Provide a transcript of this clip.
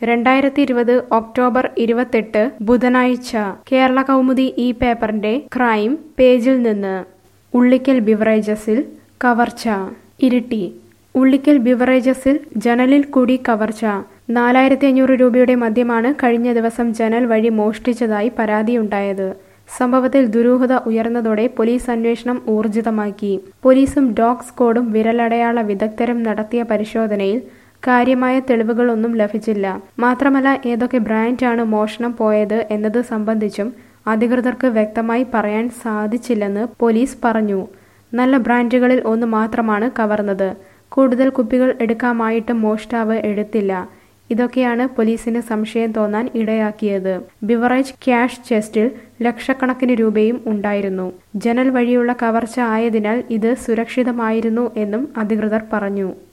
രണ്ടായിരത്തി ഇരുപത് ഒക്ടോബർ ഇരുപത്തെട്ട് ബുധനാഴ്ച കേരള കൗമുദി ഈ പേപ്പറിന്റെ ക്രൈം പേജിൽ നിന്ന് ഉള്ളിക്കൽ ബിവറേജസിൽ കവർച്ച ഇരിട്ടി ഉള്ളിക്കൽ ബിവറേജസിൽ ജനലിൽ കൂടി കവർച്ച നാലായിരത്തി അഞ്ഞൂറ് രൂപയുടെ മദ്യമാണ് കഴിഞ്ഞ ദിവസം ജനൽ വഴി മോഷ്ടിച്ചതായി പരാതിയുണ്ടായത് സംഭവത്തിൽ ദുരൂഹത ഉയർന്നതോടെ പോലീസ് അന്വേഷണം ഊർജിതമാക്കി പോലീസും ഡോഗ് സ്ക്വാഡും വിരലടയാള വിദഗ്ധരും നടത്തിയ പരിശോധനയിൽ കാര്യമായ തെളിവുകളൊന്നും ലഭിച്ചില്ല മാത്രമല്ല ഏതൊക്കെ ബ്രാൻഡാണ് മോഷണം പോയത് എന്നത് സംബന്ധിച്ചും അധികൃതർക്ക് വ്യക്തമായി പറയാൻ സാധിച്ചില്ലെന്ന് പോലീസ് പറഞ്ഞു നല്ല ബ്രാൻഡുകളിൽ ഒന്ന് മാത്രമാണ് കവർന്നത് കൂടുതൽ കുപ്പികൾ എടുക്കാമായിട്ടും മോഷ്ടാവ് എടുത്തില്ല ഇതൊക്കെയാണ് പോലീസിന് സംശയം തോന്നാൻ ഇടയാക്കിയത് ബിവറേജ് ക്യാഷ് ചെസ്റ്റിൽ ലക്ഷക്കണക്കിന് രൂപയും ഉണ്ടായിരുന്നു ജനൽ വഴിയുള്ള കവർച്ച ആയതിനാൽ ഇത് സുരക്ഷിതമായിരുന്നു എന്നും അധികൃതർ പറഞ്ഞു